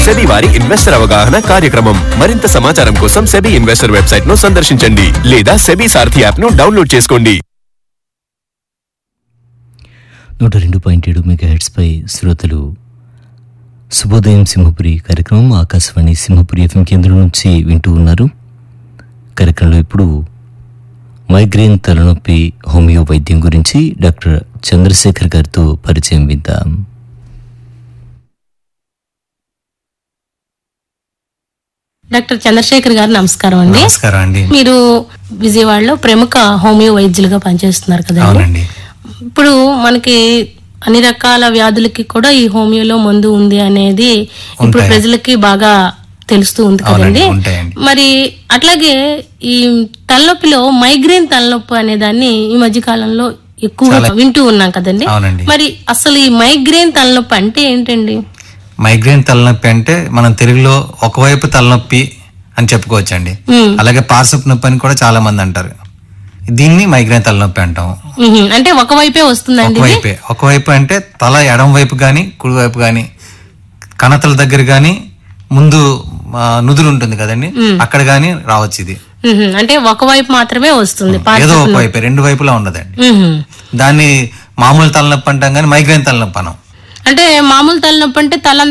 SEBI వారి investor అవగాహన కార్యక్రమం మరింత సమాచారం కోసం సెబీ ఇన్వెస్టర్ వెబ్సైట్ ను సందర్శించండి లేదా సెబీ సారథి యాప్ ను డౌన్లోడ్ చేసుకోండి నూట రెండు పాయింట్ ఏడు మెగా హెడ్స్పై శ్రోతలు శుభోదయం సింహపురి కార్యక్రమం ఆకాశవాణి సింహపురి ఎఫ్ఎం కేంద్రం నుంచి వింటూ ఉన్నారు కార్యక్రమంలో ఇప్పుడు మైగ్రేన్ తలనొప్పి హోమియో వైద్యం గురించి డాక్టర్ చంద్రశేఖర్ గారితో పరిచయం విందాం డాక్టర్ చంద్రశేఖర్ గారు నమస్కారం అండి నమస్కారం అండి మీరు విజయవాడలో ప్రముఖ హోమియో వైద్యులుగా పనిచేస్తున్నారు కదండి అవునండి ఇప్పుడు మనకి అన్ని రకాల వ్యాధులకి కూడా ఈ హోమియోలో మందు ఉంది అనేది ఇప్పుడు ఉంటాయి. ప్రజలకి బాగా తెలుస్తూ ఉంది అవునండి, కదండి ఉంటాయండి. మరి అట్లాగే ఈ తలనొప్పిలో మైగ్రేన్ తలనొప్పి అనే దాన్ని ఈ మధ్య కాలంలో ఎక్కువగా వింటూ ఉన్నాం కదండి అవునండి. మరి అసలు ఈ మైగ్రేన్ తలనొప్పి అంటే ఏంటండి మైగ్రేన్ తలనొప్పి అంటే మనం తెలుగులో ఒకవైపు తలనొప్పి అని చెప్పుకోవచ్చండి ఉమ్, అలాగే పార్సప్ నొప్పి అని కూడా చాలా మంది అంటారు దీన్ని మైగ్రేన్ తలనొప్పి అంటాం ఉహు. అంటే ఒకవైపే వస్తుందండి ఇది? ఒకవైపే ఒకవైపు అంటే తల ఎడం వైపు గాని కుడి వైపు గాని కణతల దగ్గర గాని ముందు ఆ, నుదురు ఉంటుంది కదండి అక్కడ గాని రావచ్చు ఇది ఉహు. అంటే ఒకవైపు మాత్రమే వస్తుంది ఏదో ఒక వైపే రెండు వైపులా ఉండదండి ఉహు. దాన్ని మామూలు తలనొప్పి అంటాం కానీ మైగ్రేన్ తలనొప్పి అనం అంటే మామూలు తలనొప్పి అంటే తల